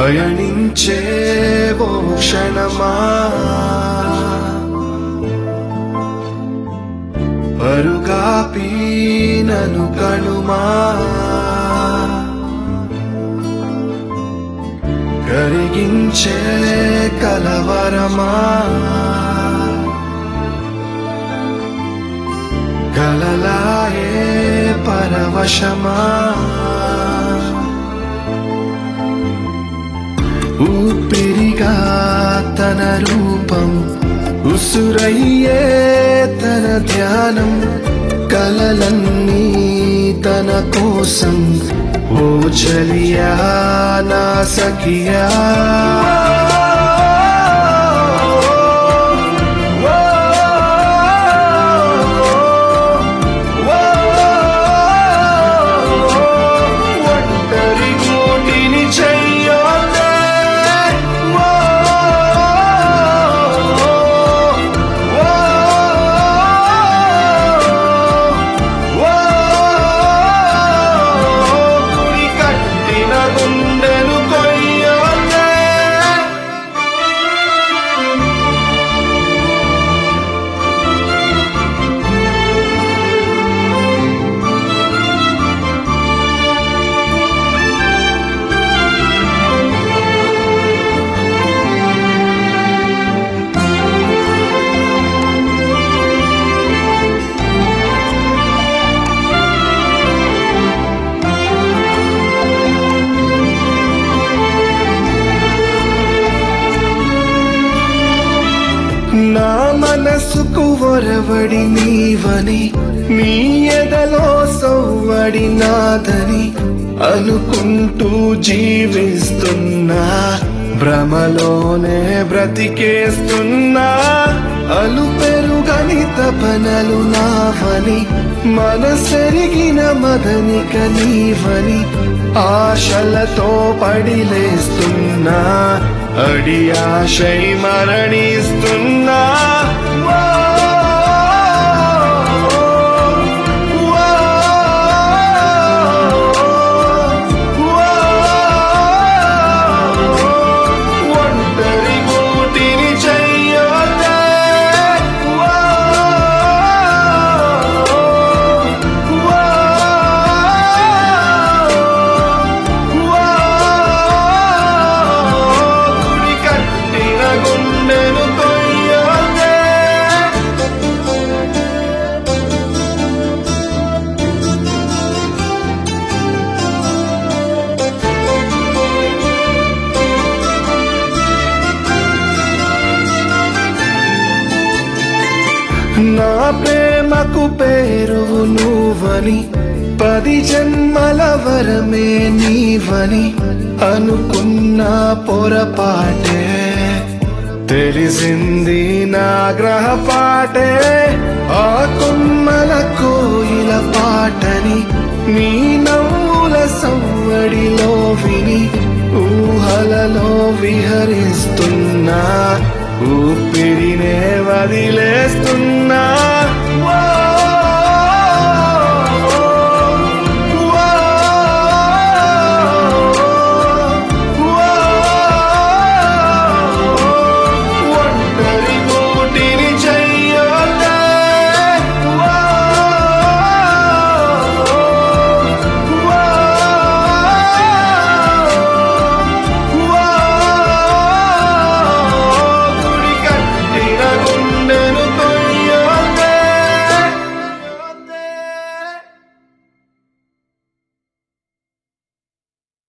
పయనించే ఓ క్షణమా పరుగాపి నను కణుమా కరిగించే కలవరమా కలలాయే పరవశమా ఊపిరిగా తన రూపం ఉసురయ్యే తన ధ్యానం కలలన్నీ తన కోసం ఓ చలియా నా సఖియా ఒంటరి కోటిని చెయ్యొద్దే ఓ ఓ ఓ గుడి కట్టిన గుండెను కొయ్యొద్దే నా మనసుకు వరవడి నీవని నీ ఎదలో సవ్వడి నాదని అనుకుంటూ జీవిస్తున్నా భ్రమలోనే బ్రతికేస్తున్నా అలు పెరుగని తపనలు నావని మనసెరిగిన మదనిక నీవని ఆశలతో పడిలేస్తున్నా అడి ఆశై మరణిస్తున్నా ఓ, ఓ, ఓ, ఒంటరి గూటిని చెయ్యొద్దే ఓ, గుడి కట్టిన గుండెను కొయ్యొద్దే నా ప్రేమకు పేరు నువ్వని పది జన్మల వరమే నీవని అనుకున్న పొరపాటే తెలిసింది నా గ్రహపాటే ఆ కొమ్మల కోయిల పాటని నీ నవ్వుల సవ్వడిలో విని ఊహలలో విహరిస్తున్నా ఊపిరినే వదిలేస్తున్నా